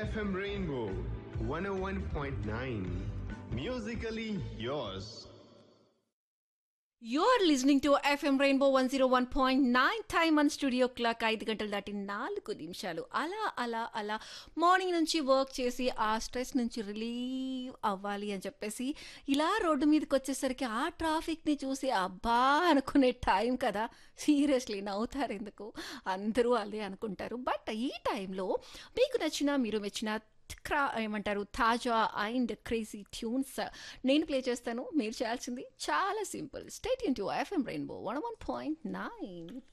FM Rainbow 101.9. Musically yours. You are listening to FM rainbow one zero one point nine time on studio clock ఐదు గంటలు దాటి నాలుగు నిమిషాలు అలా అలా అలా మార్నింగ్ నుంచి వర్క్ చేసి ఆ స్ట్రెస్ నుంచి రిలీవ్ అవ్వాలి అని చెప్పేసి ఇలా రోడ్డు మీదకి వచ్చేసరికి ఆ ట్రాఫిక్ని చూసి అబ్బా అనుకునే టైం కదా సీరియస్లీ నవ్వుతారు ఎందుకు అందరూ అదే అనుకుంటారు బట్ ఈ టైంలో మీకు నచ్చిన మీరు మెచ్చిన క్రా ఏమంటారు తాజా అండ్ క్రేజీ ట్యూన్స్ నేను ప్లే చేస్తాను మీరు చేయాల్సింది చాలా simple state in to FM rainbow one one point nine